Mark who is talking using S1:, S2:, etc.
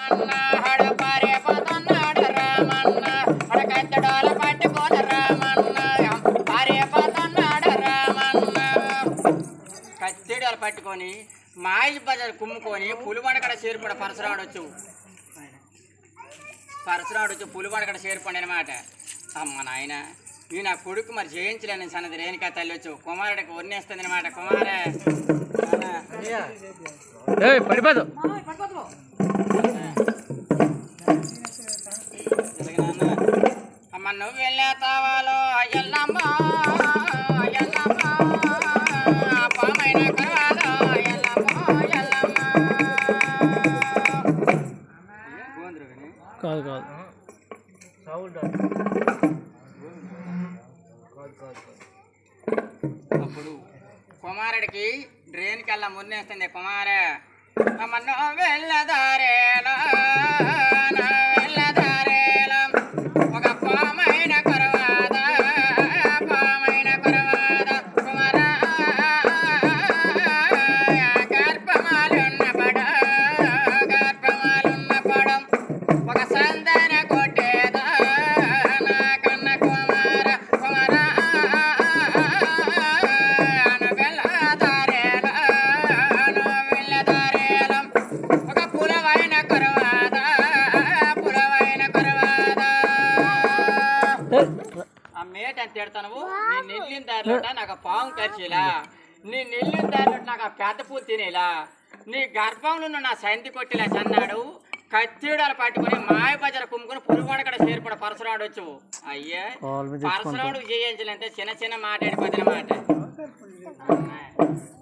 S1: రామన్న హడ పారిపోతున్నాడు రామన్న హడ కత్తడాల పట్టుకోని రామన్న పారిపోతున్నాడు రామన్న కత్తెడాలు పట్టుకొని మాయిల్ బజార్ కుమ్ముకొని పులిబండ కడ చేరుపడ పరసరాడు వచ్చు పరసరాడు వచ్చి పులిబండ కడ చేరుపండి అనమాట అమ్మ నాయన ఈ నా కొడుకు మరి జయించలేని సన్నది రేణుకా తల్లి వచ్చు కుమారుడికి వర్ణేస్తుంది అనమాట కుమారే
S2: ఏయ్ పడిపోదు
S1: అమ్మ నువ్వు వెళ్ళే తావాలో ఎల్లమ్మ ఎల్లమ్మ పామైన కరవాలో ఎల్లమ్మ ఎల్లమ్మ గోంద్రు కానీ
S2: కాదు కాదు
S1: అప్పుడు కుమారుడికి డ్రైన్కి వెళ్ళా మున్నేస్తుంది కుమారే అమ్మ నువ్వు వెళ్ళదారేలా నా వెళ్ళదారేలా ఒక పామైన కరవాద పామైన కరవాద కుమార గర్భమాలున్న పడ గర్భమాలున్న పడం ఒక సందన కొట్టేదా నా కన్న కుమార కుమార వెళ్ళదారేలా వెళ్ళదారేలా ఒక పులవైన కరవాద పులవైన కరవాద ఆ మేట అని తిడతాను నీ నెల్లిన దారిలో నాకు ఆ పాము కరిచేలా నీ నెల్లిన దారిలో నాకు ఆ పెద్ద పూలు తినేలా నీ గర్భంలో ఉన్న నా సంధి కొట్టేలా చన్నాడు కత్తిడాలు పట్టుకుని మాయ బజార కుమ్ముకుని పురుగోడ కూడా చేరుపడ పరసరాడు వచ్చు అయ్యే
S2: కాల్ మీద
S1: పరసరాడు చేయించాలంటే చిన్న చిన్న మాట మాట్లాడిపోతున్న మాట